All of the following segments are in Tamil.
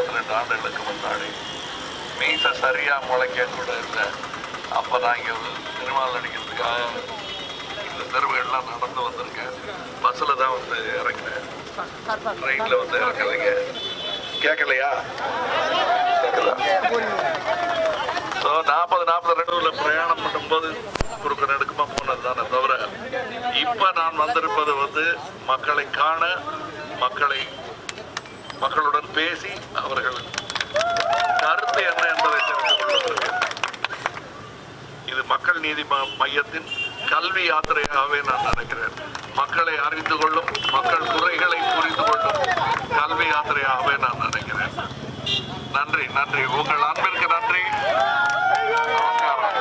இருபத்தி ரெண்டு ஆண்டுகளுக்கு முன்னாடி மீச சரியா முளைக்க கூட இல்லை அப்போ நான் இங்கே சினிமாவில் நடிக்கிறதுக்காக இந்த தெருவுகள்லாம் நடந்து வந்திருக்கேன் பஸ்ஸில் தான் வந்து இறங்கினேன் ட்ரெயினில் வந்து இறக்கலைங்க கேட்கலையா கேட்கல ஸோ நாற்பது நாற்பது ரெண்டுல பிரயாணம் பண்ணும்போது குறுக்க நெடுக்குமா போனது தானே தவிர இப்போ நான் வந்திருப்பது வந்து மக்களை காண மக்களை மக்களுடன் பேசி அவர்கள் கருத்து என்ன என்பதை தெரிந்து கொள்வதற்கு இது மக்கள் நீதி ம- மையத்தின் கல்வி யாத்திரையாகவே நான் நினைக்கிறேன் மக்களை அறிந்து கொள்ளும் மக்கள் குறைகளை புரிந்து கொள்ளும் கல்வி யாத்திரையாகவே நான் நினைக்கிறேன் நன்றி நன்றி உங்கள் அன்பிற்கு நன்றி நமஸ்காரம்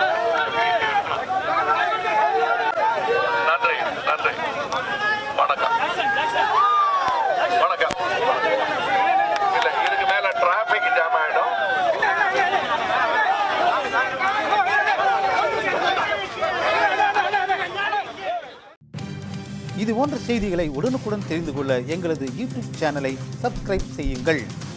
நன்றி நன்றி வணக்கம் வணக்கம் இல்ல இதுக்கு மேல டிராபிக் ஜாம் ஆயிடும் இது போன்ற செய்திகளை உடனுக்குடன் தெரிந்து கொள்ள எங்களது யூடியூப் சேனலை சப்ஸ்கிரைப் செய்யுங்கள்